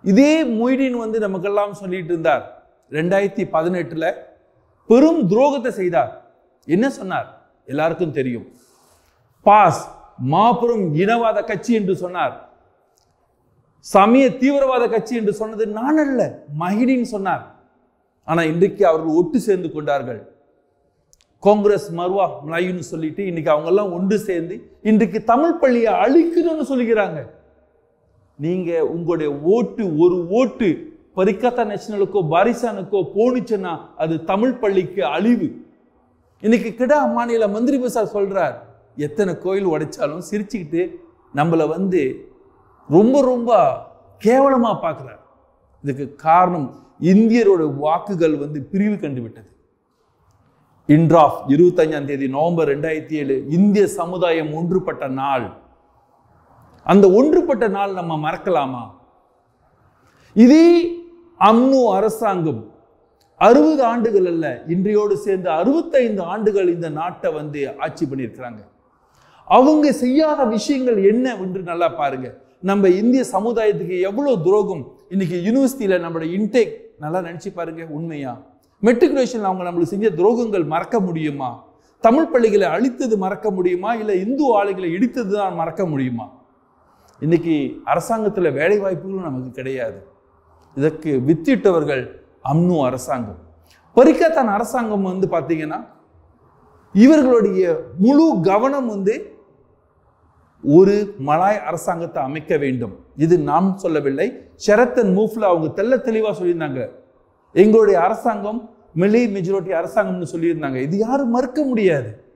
இதே மொய்டீன் வந்து நமக்கெல்லாம் சொல்லிட்டு இருந்தார் ரெண்டாயிரத்தி பதினெட்டுல பெரும் துரோகத்தை செய்தார் என்ன சொன்னார் எல்லாருக்கும் தெரியும் பாஸ் மாபெரும் இனவாத கட்சி என்று சொன்னார் சமய தீவிரவாத கட்சி என்று சொன்னது நான் அல்ல மகிழின் சொன்னார் ஆனா இன்றைக்கு அவர்கள் ஒட்டு சேர்ந்து கொண்டார்கள் காங்கிரஸ் மர்வா மலாயுன்னு சொல்லிட்டு இன்னைக்கு அவங்க எல்லாம் ஒன்று சேர்ந்து இன்றைக்கு தமிழ் பள்ளியை அழிக்கணும்னு சொல்லுகிறாங்க நீங்க உங்களுடைய ஓட்டு ஒரு ஓட்டு பரிக்கத்தா நேஷனலுக்கோ பாரிசானுக்கோ போனுச்சுன்னா அது தமிழ் பள்ளிக்கு அழிவு இன்னைக்கு கிடா மாநில மந்திரி பிரசாத் சொல்றார் எத்தனை கோயில் உடைச்சாலும் சிரிச்சுக்கிட்டு நம்மளை வந்து ரொம்ப ரொம்ப கேவலமா பார்க்குறார் இதுக்கு காரணம் இந்தியரோட வாக்குகள் வந்து பிரிவு கண்டுவிட்டது இன்ட்ராஃப் இருபத்தஞ்சாம் தேதி நவம்பர் ரெண்டாயிரத்தி ஏழு இந்திய சமுதாயம் ஒன்றுபட்ட நாள் அந்த ஒன்றுபட்ட நாள் நம்ம மறக்கலாமா இதே அம்னு அரசாங்கம் அறுபது ஆண்டுகள் அல்ல இன்றையோடு சேர்ந்து அறுபத்தைந்து ஆண்டுகள் இந்த நாட்டை வந்து ஆட்சி பண்ணியிருக்கிறாங்க அவங்க செய்யாத விஷயங்கள் என்ன என்று நல்லா பாருங்க நம்ம இந்திய சமுதாயத்துக்கு எவ்வளவு துரோகம் இன்னைக்கு யூனிவர்சிட்டியில நம்மளோட இன்டேக் நல்லா நினைச்சு பாருங்க உண்மையா மெட்ரிகுலேஷன் அவங்க நம்மளுக்கு செஞ்ச துரோகங்கள் மறக்க முடியுமா தமிழ் பள்ளிகளை அழித்தது மறக்க முடியுமா இல்லை இந்து ஆலைகளை இடித்தது தான் மறக்க முடியுமா இன்னைக்கு அரசாங்கத்துல வேலை வாய்ப்புகளும் நமக்கு கிடையாது இதற்கு வித்திட்டவர்கள் அம்னு அரசாங்கம் பரிக்கத்தான் அரசாங்கம் வந்து பார்த்தீங்கன்னா இவர்களுடைய முழு கவனம் வந்து ஒரு மலாய் அரசாங்கத்தை அமைக்க வேண்டும் இது நாம் சொல்லவில்லை ஷரத்தன் மூஃப்ல அவங்க தெள்ள தெளிவா சொல்லியிருந்தாங்க எங்களுடைய அரசாங்கம் மிலி மெஜாரிட்டி அரசாங்கம்னு சொல்லியிருந்தாங்க இது யாரும் மறுக்க முடியாது